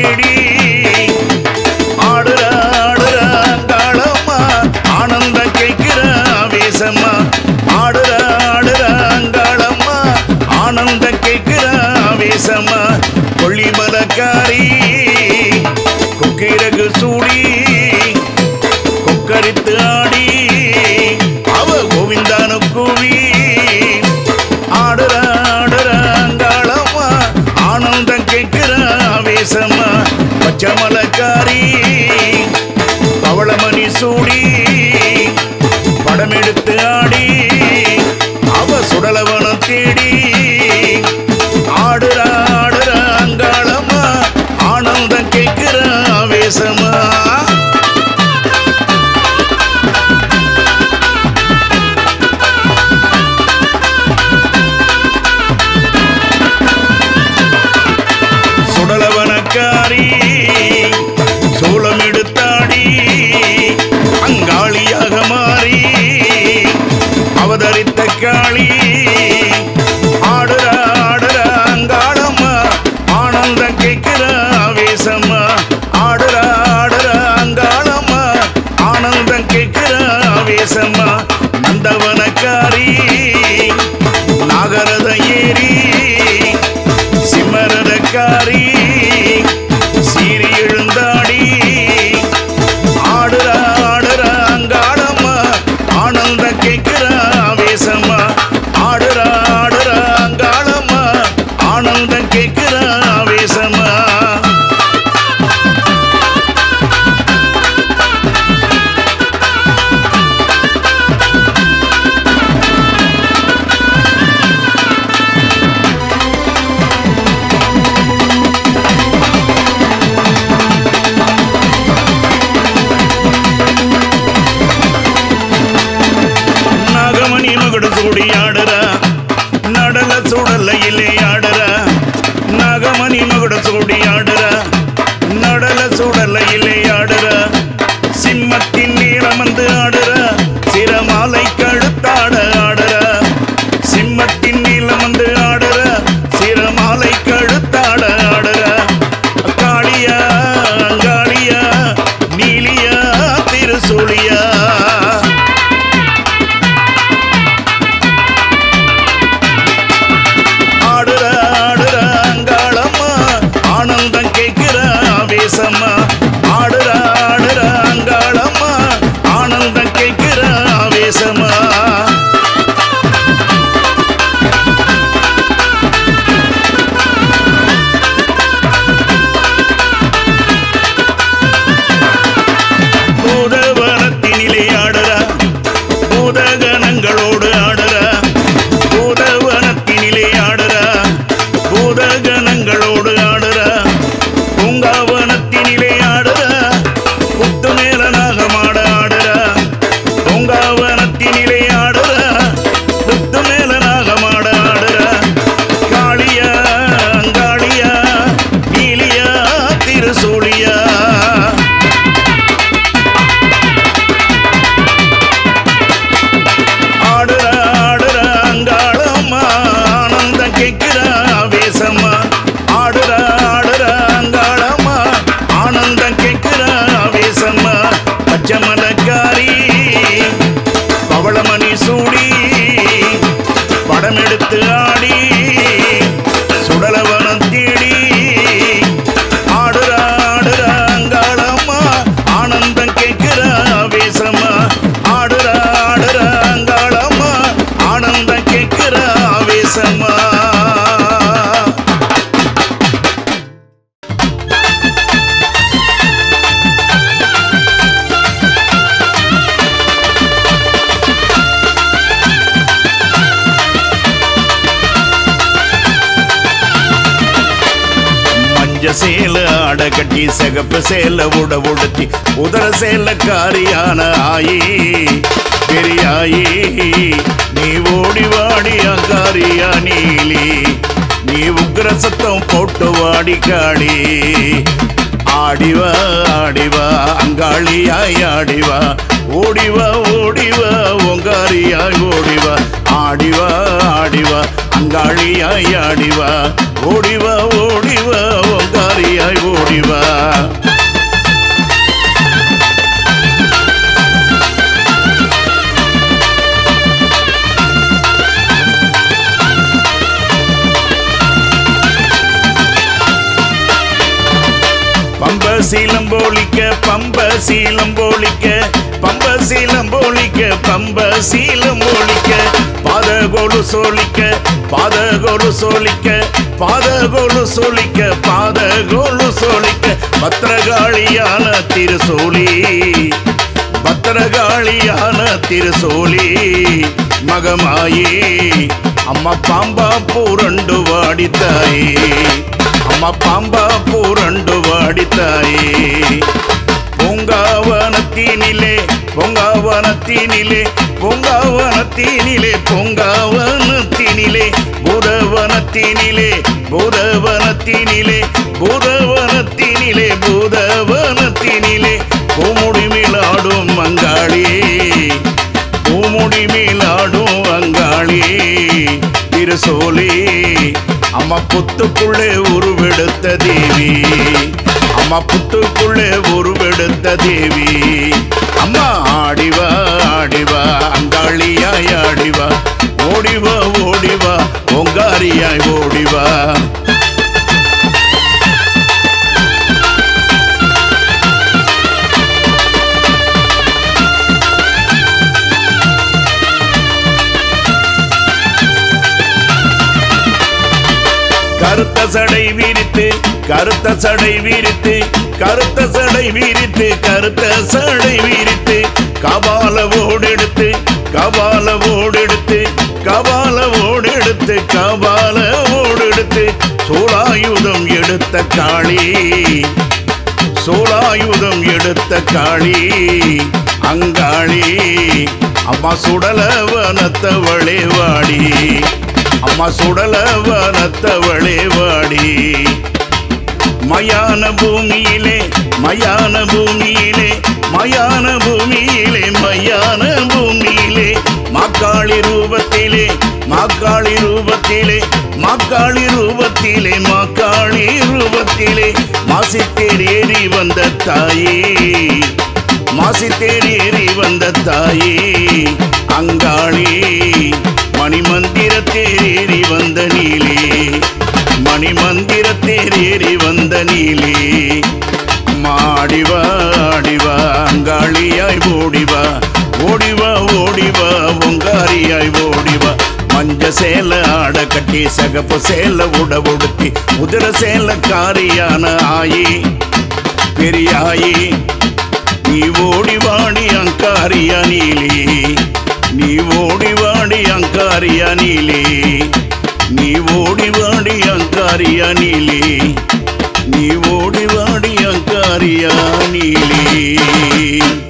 தேடி ஆடுற ஆடுற அங்காளம்மா ஆனந்தம் கேட்கிற ஆவேசம்மா ஆடுற ஆடுற அங்காளம்மா ஆனந்தம் கேட்கிற ஆவேசம்மா கொள்ளிமலக்காரி கொக்கிரகு சூடி கொக்கரித்து ஆடி அவ கோவிந்தானு கூவி ஆடுற ஆடுற அங்காளம்மா ஆனந்தம் கேட்கிற ஆவேசம்மா பச்சமலக்காரி பவளமணி சூடி படம் எடுத்து ஆடி அவ சுடலவனம் தேடி ஆடுற ஆடுற அங்காளம்மா ஆனந்தம் கேட்கிற ஆவேசமா சுடலவனக்காரி சூளம் எடுத்தாடி அங்காளியாக மாறி அவதரித்த காளி ஆடுற ஆடுற அங்காளம்மா ஆனந்தம் கேட்கிற ஆவேசம்மா ஆடுற ஆடுற அங்காளம்மா ஆனந்தம் கேட்கிற ஆவேசம்மா நந்தவனக்காரி நாகரத ஏறி சிம்மரதக்காரி சீறி எழுந்தாடி ஆடுற ஆடுற அங்காளம்மா ஆனந்த கேட்கிற ஆவேசம்மா ஆடுற ஆடுற அங்காளம்மா ஆனந்தம் கேட்கிற ஆவேசம்மா நாகமணி மகுடு சூடி ஆடுற நடல சுடலையிலே ஆடுற நாகமணி மகுடு சூடி ஆடுற நடல சுடலையிலே ஆடுற சிம்மத்தின் நீளமந்து ஆடுற சிரமாலை கழுத்தாட ஆடுற சிம்மத்தின் நீளமந்து ஆடுற சிரமாலை கழுத்தாட ஆடுற காளியா அங்காளியா நீலியா திருசூலியா ஆடுற ஆடுற அங்காளம்மா ஆனந்தம் கேட்கிற ஆவேசம்மா ஆடுற ஆடுற அங்காளம்மா ஆனந்தம் கேட்கிற ஆவேசம்மா பூதவனத்தினிலே ஆடுற பூதகணங்களோடு ஆடுற பூதவனத்தினிலே ஆடுற பூதகணங்களோடு ஆடுற பூங்காவனத்தினிலே ஆடுற புத்து மேலனாக மாட ஆடுற பூங்காவனத்தினிலே ஆடுற புத்து மேலனாக மாட ஆடுற காளியா அங்காளியா நீலியா திருசூலியா ஆடுற ஆடுற அங்காளம்மா ஆனந்தம் கேட்கிற ஆவேசம்மா ஆடுற ஆடுற அங்காளம்மா ஆனந்தம் கேட்கிற ஆவேசம்மா பச்சமலக்காரி பவளமணி சூடி படம் எடுத்து ஆடி சுடலவனம் தேடி ஆடுற ஆடுற அங்காளம்மா ஆனந்தம் கேட்கிற ஆவேசம்மா ஆடுற ஆடுற அங்காளம்மா ஆனந்தம் கேட்கிற ஆவேசம்மா மஞ்ச சேல ஆட கட்டி சிகப்பு சேல உட உடுத்தி உதர சேல காரியான ஆயி பெரியாயி நீ ஓடி வாடி அங்காரியா நீலி நீ உக்ர சத்தம் போட்டு வாடி காடி ஆடிவா ஆடிவா அங்காளியாய் ஆடிவா ஓடிவா ஓடிவா ஒங்காரியாய் ஓடிவா ஆடிவா ஆடிவா அங்காளியாய் ஆடிவா ஓடிவா ஓடிவா ஒங்காரியாய் ஓடிவா சீலம்போலிக்க பம்ப சீலம்போலிக்க பம்ப சீலம்போலிக்க பம்ப சீலம்போலிக்க பாதகோடு சோலிக்க பாதகோடு சோலிக்க பாதகோடு சோலிக்க பாதகோடு சோலிக்க பத்திரகாளியான திருசோலி பத்திரகாளியான திருசோலி மகமாயே அம்மா பாம்பா பூரண்டு வாடித்தாயே அம்மா பாம்பா பூரண்டு வாடித்தாயே பொங்காவனத்தினிலே பொங்காவனத்தினிலே பொங்காவனத்தினிலே பொங்காவனத்தினிலே பூதவனத்தினிலே பூதவனத்தினிலே பூதவனத்தினிலே பூதவனத்தினிலே பூமுடி மேலாடும் அங்காளி பூமுடி மேலாடும் அங்காளி திருசோலி அம்மா புத்துக்குள்ளே உருவெடுத்த தேவி அம்மா புத்துக்குள்ளே உருவெடுத்த தேவி அம்மா ஆடிவா ஆடிவா அங்காளியாய் ஆடிவா ஓடிவா ஓடிவா ஓங்காரியாய் ஓடிவா கருத்த சடை விரித்து கருத்த சடை விரித்து கருத்த சடை விரித்து கருத்த சடை விரித்து கபால ஓடெடுத்து கபால ஓடெடுத்து கபால ஓடெடுத்து கபால ஓடெடுத்து சூலாயுதம் எடுத்த காளி சூலாயுதம் எடுத்த காளி அங்காளி அம்மா சுடலவனத்தவளே வாடி அம்மா சுடலவனத்தவளே வாடி மயான பூமியிலே மயான பூமியிலே மயான பூமியிலே மயான பூமியிலே மாக்காளி ரூபத்திலே மாக்காளி ரூபத்திலே மாக்காளி ரூபத்திலே மாக்காளி ரூபத்திலே மாசித்தேர் ஏறி வந்த தாயே மாசித்தேர் ஏறி வந்த தாயே அங்காளி மணிமந்திர தேரேறி வந்த நீலே மணிமந்திர தேரேறி வந்த நீலே மாடிவா ஆடிவா அங்காளியாய் ஓடிவா ஓடிவா ஓடிவா ஒங்காரியாய் ஓடிவா மஞ்ச சேல ஆட கட்டி சகப்பு சேல உட உடுத்தி முதிர சேல காரியான ஆயி பெரியாயி நீ ஓடி வாடி அங்காரியா நீலே நீ ஓடி வாடி அங்காரியா நீலே நீ ஓடி வாடி அங்காரியா நீலே நீ ஓடி வாடி அங்காரியா நீலே